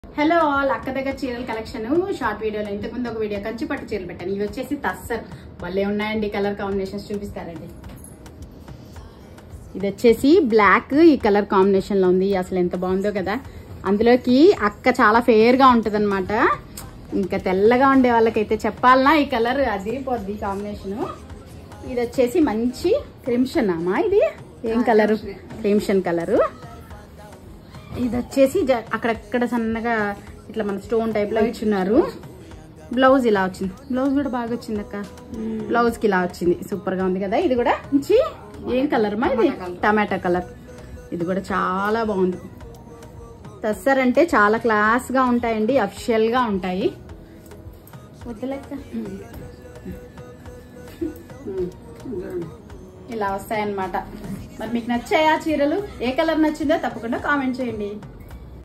hello all అక్క దగ్గర చీరల కలెక్షన్ షార్ట్ వీడియోలో ఇంతకు ముందు ఒక వీడియో కంచి పట్టు చీరలు పెట్టాను ఇవి వచ్చేసి తస్సర్ భలే ఉన్నాయండి కలర్ కాంబినేషన్స్ చూపిస్తారండి ఇది వచ్చేసి బ్లాక్ ఈ కలర్ కాంబినేషన్ లో ఉంది అసలు ఎంత బాగుందో కదా అందులోకి అక్క చాలా ఫేర్ గా ఉంటది ఇంకా తెల్లగా ఉండే వాళ్ళకైతే చెప్పాలనా ఈ కలర్ అదిరిపోద్ది కాంబినేషన్ ఇది వచ్చేసి మంచి క్రిమ్షన్ అమ్మా ఇది ఏం కలరు క్రిమ్షన్ కలరు ఇది వచ్చేసి జ- అక్కడక్కడ సన్నగా ఇట్లా మన స్టోన్ టైప్ లో ఇచ్చున్నారు బ్లౌజ్ ఇలా వచ్చింది బ్లౌజ్ కూడా బాగా వచ్చింది అక్క బ్లౌజ్ కి ఇలా వచ్చింది సూపర్ గా ఉంది కదా ఇది కూడా మంచి ఏం కలర్ మా ఇది టమాటా కలర్ ఇది కూడా చాలా బాగుంది తస్సర్ అంటే చాలా క్లాస్ గా ఉంటాయండి అఫిషియల్ గా ఉంటాయి వద్దులెక్క ఇలా వస్తాయన్నమాట మరి మీకు నచ్చాయా చీరలు ఏ కలర్ నచ్చిందో తప్పకుండా కామెంట్ చేయండి